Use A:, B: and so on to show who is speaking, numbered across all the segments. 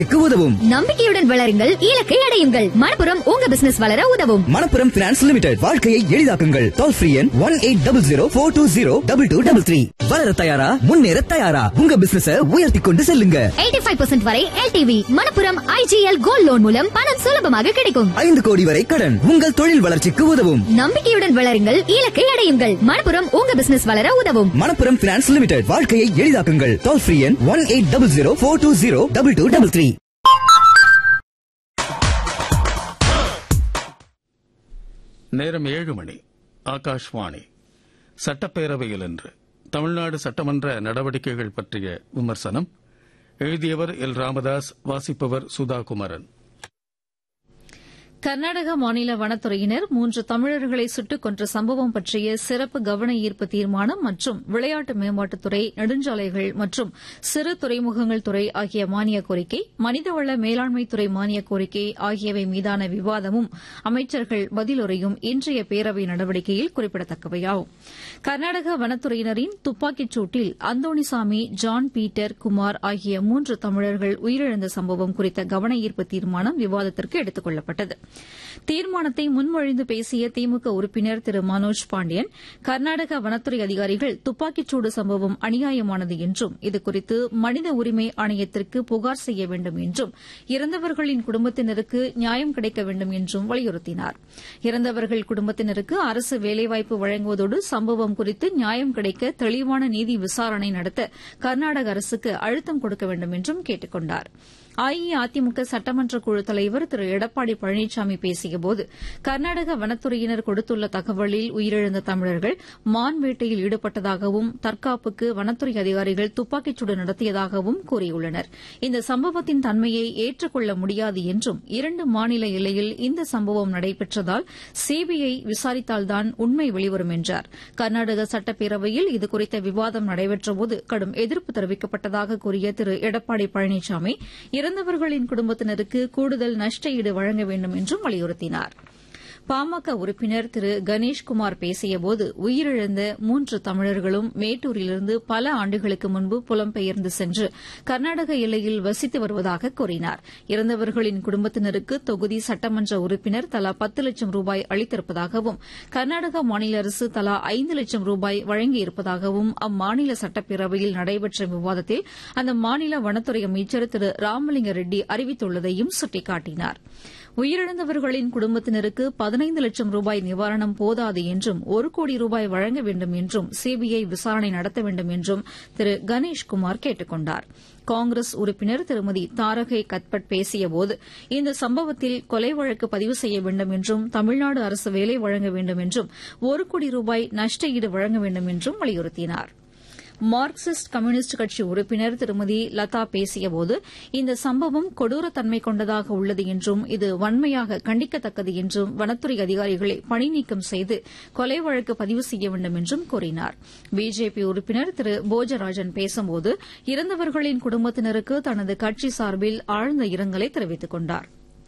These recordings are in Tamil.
A: உதவும்
B: நம்பிக்கையுடன் வளருங்கள் இலக்கை அடையுங்கள் மணப்புறம் உங்க பிசினஸ் வளர உதவும்
A: மணப்புரம் பினான்ஸ் லிமிடெட் வாழ்க்கையை எளிதாக்குங்கள் டோல் ஃப்ரீ எண் one eight double zero four two zero double two double three வளர தயாரா முன்னேற தயாரா உங்க பிசினஸ உயர்த்தி கொண்டு செல்லுங்க
B: 85% வரை LTV Manappuram IGL gold loan மூலம் பணம் சுலபமாக கிடைக்கும்
A: ஐந்து கோடி வரை கடன் உங்கள் தொழில் வளர்ச்சிக்கு உதவும்
B: நம்பிக்கையுடன் வளருங்கள் இலக்கை அடையுங்கள் மணப்புறம் உங்க பிசினஸ் வளர உதவும்
A: மணப்புரம் பினான்ஸ் லிமிடெட் வாழ்க்கையை எளிதாக்குங்கள் டோல் ஃப்ரீ எண் one eight double zero four two zero double two double three
C: நேரம் ஏழு மணி ஆகாஷ்வாணி சட்டப்பேரவையில் இன்று தமிழ்நாடு சட்டமன்ற நடவடிக்கைகள் பற்றிய விமர்சனம் எழுதியவர் எல் ராமதாஸ் வாசிப்பவர் சுதா குமரன்
D: கர்நாடக மாநில வனத்துறையினர் மூன்று தமிழர்களை சுட்டுக் கொன்ற சம்பவம் பற்றிய சிறப்பு கவன ஈர்ப்பு தீர்மானம் மற்றும் விளையாட்டு மேம்பாட்டுத்துறை நெடுஞ்சாலைகள் மற்றும் சிறு துறைமுகங்கள் துறை ஆகிய மானிய கோரிக்கை மனிதவள மேலாண்மைத்துறை மானிய கோரிக்கை ஆகியவை மீதான விவாதமும் அமைச்சர்கள் பதிலுரையும் இன்றைய பேரவை நடவடிக்கையில் குறிப்பிடத்தக்கவையாகும் கர்நாடக வனத்துறையினரின் துப்பாக்கிச் சூட்டில் அந்தோணிசாமி ஜான் பீட்டர் குமார் ஆகிய மூன்று தமிழர்கள் உயிரிழந்த சம்பவம் குறித்த கவன ஈர்ப்பு தீர்மானம் விவாதத்திற்கு எடுத்துக் கொள்ளப்பட்டது தீர்மானத்தை முன்மொழிந்து பேசிய திமுக உறுப்பினர் திரு மனோஜ் பாண்டியன் கர்நாடக வனத்துறை அதிகாரிகள் துப்பாக்கிச்சூடு சம்பவம் அநியாயமானது என்றும் இதுகுறித்து மனித உரிமை ஆணையத்திற்கு புகார் செய்ய வேண்டும் என்றும் இறந்தவர்களின் குடும்பத்தினருக்கு நியாயம் கிடைக்க வேண்டும் என்றும் வலியுறுத்தினார் இறந்தவர்கள் குடும்பத்தினருக்கு அரசு வேலைவாய்ப்பு வழங்குவதோடு சம்பவம் குறித்து நியாயம் கிடைக்க தெளிவான நீதி விசாரணை நடத்த கர்நாடக அரசுக்கு அழுத்தம் கொடுக்க வேண்டும் என்றும் கேட்டுக் கொண்டாா் அஇஅதிமுக சட்டமன்ற குழு தலைவர் திரு எடப்பாடி பழனிசாமி பேசியபோது கர்நாடக வனத்துறையினர் கொடுத்துள்ள தகவலில் உயிரிழந்த தமிழர்கள் மான் வேட்டையில் ஈடுபட்டதாகவும் தற்காப்புக்கு வனத்துறை அதிகாரிகள் துப்பாக்கிச்சூடு நடத்தியதாகவும் கூறியுள்ளனர் இந்த சம்பவத்தின் தன்மையை ஏற்றுக்கொள்ள முடியாது என்றும் இரண்டு மாநில எல்லையில் இந்த சம்பவம் நடைபெற்றதால் சிபிஐ விசாரித்தால்தான் உண்மை வெளிவரும் என்றார் கர்நாடக சட்டப்பேரவையில் இதுகுறித்த விவாதம் நடைபெற்றபோது கடும் எதிர்ப்பு தெரிவிக்கப்பட்டதாக கூறிய திரு எடப்பாடி பழனிசாமி இறந்தவர்களின் குடும்பத்தினருக்கு கூடுதல் நஷ்ட ஈடு வழங்க வேண்டும் என்றும் வலியுறுத்தினார் பாமக உறுப்பினர் திரு கணேஷ்குமார் பேசியபோது உயிரிழந்த மூன்று தமிழர்களும் மேட்டூரிலிருந்து பல ஆண்டுகளுக்கு முன்பு புலம்பெயர்ந்து சென்று கர்நாடக எல்லையில் வசித்து வருவதாக கூறினார் இறந்தவர்களின் குடும்பத்தினருக்கு தொகுதி சட்டமன்ற உறுப்பினர் தலா பத்து லட்சம் ரூபாய் அளித்திருப்பதாகவும் கர்நாடக மாநில அரசு தலா ஐந்து லட்சம் ரூபாய் வழங்கியிருப்பதாகவும் அம்மாநில சட்டப்பேரவையில் நடைபெற்ற விவாதத்தில் அந்த மாநில வனத்துறை அமைச்சர் திரு ராமலிங்க ரெட்டி அறிவித்துள்ளதையும் சுட்டிக்காட்டினார் உயிரிழந்தவர்களின் குடும்பத்தினருக்கு பதினைந்து லட்சம் ரூபாய் நிவாரணம் போதாது என்றும் ஒரு கோடி ரூபாய் வழங்க வேண்டும் என்றும் சிபிஐ விசாரணை நடத்த வேண்டும் என்றும் திரு கணேஷ்குமார் கேட்டுக் கொண்டார் காங்கிரஸ் உறுப்பினர் திருமதி தாரகை கத்பட் பேசியபோது இந்த சம்பவத்தில் கொலை வழக்கு பதிவு செய்ய வேண்டும் என்றும் தமிழ்நாடு அரசு வேலை வழங்க வேண்டும் என்றும் ஒரு கோடி ரூபாய் நஷ்ட ஈடு வழங்க வேண்டும் என்றும் வலியுறுத்தினாா் மார்க்சிஸ்ட் கம்யூனிஸ்ட் கட்சி உறுப்பினர் திருமதி லதா பேசியபோது இந்த சம்பவம் கொடூரத்தன்மை கொண்டதாக உள்ளது என்றும் இது வன்மையாக கண்டிக்கத்தக்கது என்றும் வனத்துறை அதிகாரிகளை பணி நீக்கம் செய்து கொலை வழக்கு பதிவு செய்ய வேண்டும் என்றும் கூறினார் பிஜேபி உறுப்பினர் திரு போஜராஜன் பேசும்போது இறந்தவர்களின் குடும்பத்தினருக்கு தனது கட்சி சார்பில் ஆழ்ந்த இரங்கலை தெரிவித்துக் கொண்டாா்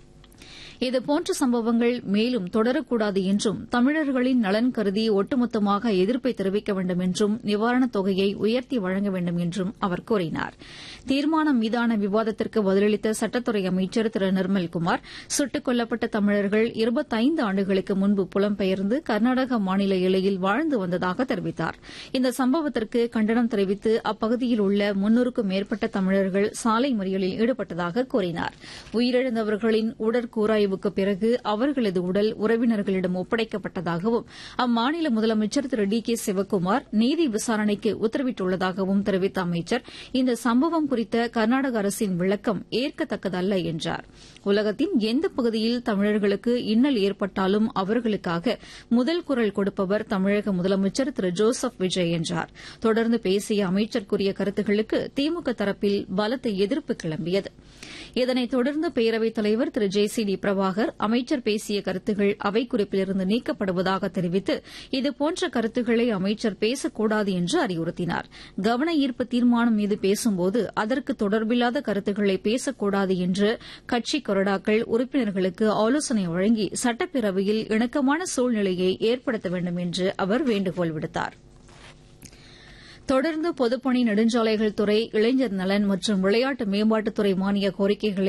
D: இதுபோன்ற சம்பவங்கள் மேலும் தொடரக்கூடாது என்றும் தமிழர்களின் நலன் கருதி ஒட்டுமொத்தமாக எதிர்ப்பை தெரிவிக்க வேண்டும் என்றும் நிவாரணத் தொகையை உயர்த்தி வழங்க வேண்டும் என்றும் அவர் கூறினார் தீர்மானம் மீதான விவாதத்திற்கு பதிலளித்த சட்டத்துறை அமைச்சர் திரு நிர்மல்குமார் சுட்டுக் கொல்லப்பட்ட தமிழர்கள் இருபத்தைந்து ஆண்டுகளுக்கு முன்பு புலம்பெயர்ந்து கர்நாடக மாநில எல்லையில் வாழ்ந்து வந்ததாக தெரிவித்தார் இந்த சம்பவத்திற்கு கண்டனம் தெரிவித்து அப்பகுதியில் உள்ள முன்னூறுக்கும் மேற்பட்ட தமிழர்கள் சாலை மறியலில் ஈடுபட்டதாக கூறினார் உயிரிழந்தவர்களின் உடற்கூறாய்வு ஆய்வுக்கு பிறகு அவர்களது உடல் உறவினர்களிடம் ஒப்படைக்கப்பட்டதாகவும் அம்மாநில முதலமைச்சர் திரு டி கே சிவக்குமார் நீதி விசாரணைக்கு உத்தரவிட்டுள்ளதாகவும் தெரிவித்த அமைச்சர் இந்த சம்பவம் குறித்த கர்நாடக அரசின் விளக்கம் ஏற்கத்தக்கதல்ல என்றார் உலகத்தின் எந்த பகுதியில் தமிழர்களுக்கு இன்னல் ஏற்பட்டாலும் அவர்களுக்காக முதல் குரல் கொடுப்பவர் தமிழக முதலமைச்சர் திரு ஜோசப் விஜய் என்றார் தொடர்ந்து பேசிய அமைச்சர் கூறிய கருத்துக்களுக்கு திமுக தரப்பில் பலத்த எதிர்ப்பு கிளம்பியது இதனைத் தொடர்ந்து பேரவைத் தலைவர் Thiru J C D Prabhakar அமைச்சர் பேசிய கருத்துகள் அவை குறிப்பிலிருந்து நீக்கப்படுவதாக தெரிவித்து இதுபோன்ற கருத்துக்களை அமைச்சர் பேசக்கூடாது என்று அறிவுறுத்தினார் கவன ஈர்ப்பு தீர்மானம் மீது பேசும்போது அதற்கு தொடர்பில்லாத கருத்துக்களை பேசக்கூடாது என்று கட்சி கொறடாக்கள் உறுப்பினர்களுக்கு ஆலோசனை வழங்கி சட்டப்பேரவையில் இணக்கமான சூழ்நிலையை ஏற்படுத்த வேண்டும் என்று அவர் வேண்டுகோள் விடுத்தார் தொடர்ந்து பொதுப்பணி நெடுஞ்சாலைகள் துறை இளைஞர் நலன் மற்றும் விளையாட்டு மேம்பாட்டுத்துறை மானிய கோரிக்கைகளை